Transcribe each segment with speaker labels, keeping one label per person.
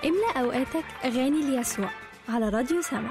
Speaker 1: املأ أوقاتك أغاني ليسوع على راديو سما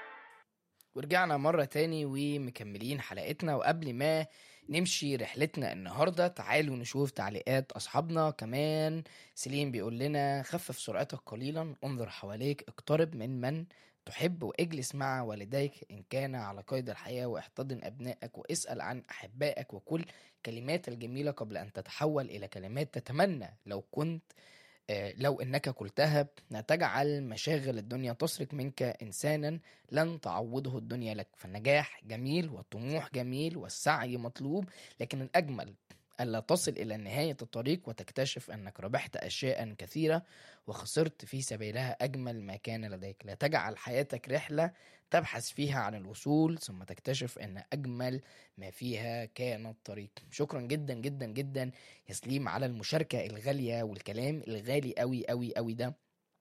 Speaker 2: ورجعنا مرة تاني ومكملين حلقتنا وقبل ما نمشي رحلتنا النهاردة تعالوا نشوف تعليقات أصحابنا كمان سليم بيقول لنا خفف سرعتك قليلا انظر حواليك اقترب من من تحب واجلس مع والديك إن كان على قيد الحياة واحتضن أبنائك واسأل عن أحبائك وكل كلمات الجميلة قبل أن تتحول إلى كلمات تتمنى لو كنت آه، لو انك قلتها تجعل مشاغل الدنيا تسرق منك انسانا لن تعوضه الدنيا لك فالنجاح جميل والطموح جميل والسعي مطلوب لكن الاجمل الا تصل الى نهايه الطريق وتكتشف انك ربحت اشياء كثيره وخسرت في سبيلها اجمل ما كان لديك لا تجعل حياتك رحله تبحث فيها عن الوصول ثم تكتشف ان اجمل ما فيها كان الطريق شكرا جدا جدا جدا يا سليم على المشاركه الغاليه والكلام الغالي قوي قوي قوي ده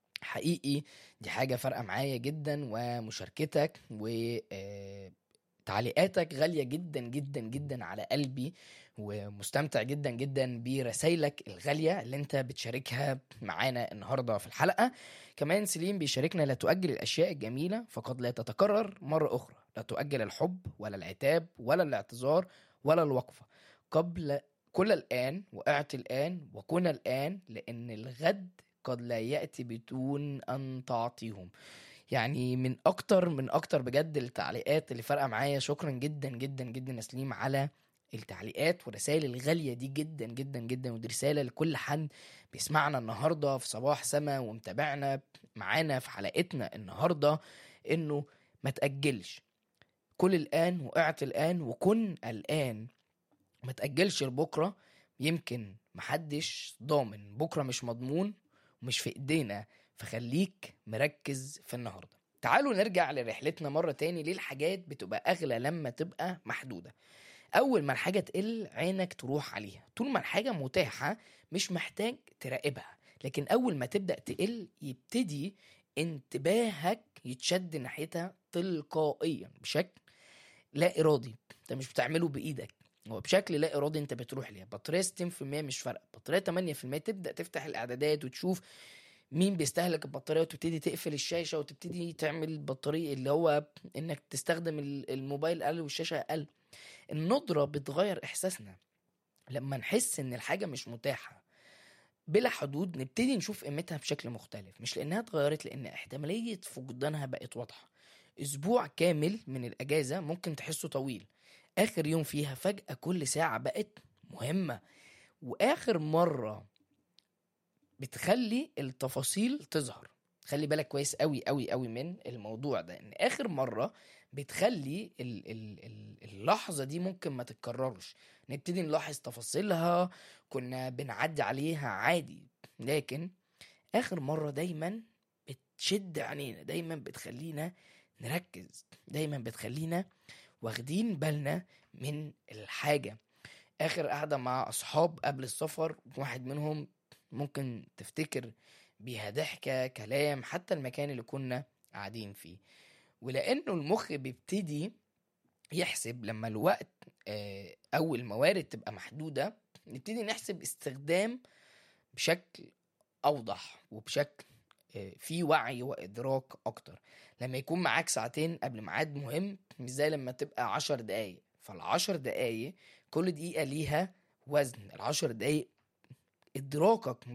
Speaker 2: حقيقي دي حاجه فارقه معايا جدا ومشاركتك و آه، تعليقاتك غالية جدا جدا جدا على قلبي ومستمتع جدا جدا برسايلك الغالية اللي انت بتشاركها معانا النهاردة في الحلقة كمان سليم بيشاركنا لا تؤجل الأشياء الجميلة فقد لا تتكرر مرة أخرى لا تؤجل الحب ولا العتاب ولا الاعتذار ولا الوقفة قبل كل الآن وقعت الآن وكن الآن لأن الغد قد لا يأتي بدون أن تعطيهم يعني من اكتر من اكتر بجد التعليقات اللي فارقه معايا شكرا جدا جدا جدا يا سليم على التعليقات والرسائل الغالية دي جدا جدا جدا ودي رسالة لكل حد بيسمعنا النهاردة في صباح سما ومتابعنا معانا في حلقتنا النهاردة انه ما تأجلش كل الآن وقعت الآن وكن الآن ما تأجلش لبكرة يمكن محدش ضامن بكرة مش مضمون ومش في ايدينا فخليك مركز في النهارده تعالوا نرجع لرحلتنا مرة تاني ليه الحاجات بتبقى أغلى لما تبقى محدودة أول ما الحاجة تقل عينك تروح عليها طول ما الحاجة متاحة مش محتاج تراقبها لكن أول ما تبدأ تقل يبتدي انتباهك يتشد ناحيتها تلقائيا بشكل لا إرادي أنت مش بتعمله بإيدك هو بشكل لا إرادي أنت بتروح ليها بطارية 60% مش فارقة بطارية 8% تبدأ تفتح الإعدادات وتشوف مين بيستهلك البطارية وتبتدي تقفل الشاشة وتبتدي تعمل البطارية اللي هو انك تستخدم ال- الموبايل اقل والشاشة اقل الندرة بتغير احساسنا لما نحس ان الحاجة مش متاحة بلا حدود نبتدي نشوف قيمتها بشكل مختلف مش لانها اتغيرت لان احتمالية فقدانها بقت واضحة اسبوع كامل من الاجازة ممكن تحسه طويل اخر يوم فيها فجأة كل ساعة بقت مهمة واخر مرة بتخلي التفاصيل تظهر خلي بالك كويس قوي قوي قوي من الموضوع ده ان اخر مره بتخلي ال ال ال اللحظه دي ممكن ما تتكررش نبتدي نلاحظ تفاصيلها كنا بنعدي عليها عادي لكن اخر مره دايما بتشد عينينا دايما بتخلينا نركز دايما بتخلينا واخدين بالنا من الحاجه اخر قعده مع اصحاب قبل السفر واحد منهم ممكن تفتكر بيها ضحكة كلام حتى المكان اللي كنا قاعدين فيه ولأنه المخ بيبتدي يحسب لما الوقت آه، أو الموارد تبقى محدودة نبتدي نحسب استخدام بشكل أوضح وبشكل آه، في وعي وإدراك أكتر لما يكون معاك ساعتين قبل ميعاد مهم مش زي لما تبقى عشر دقايق فالعشر دقايق كل دقيقة ليها وزن العشر دقايق إدراكك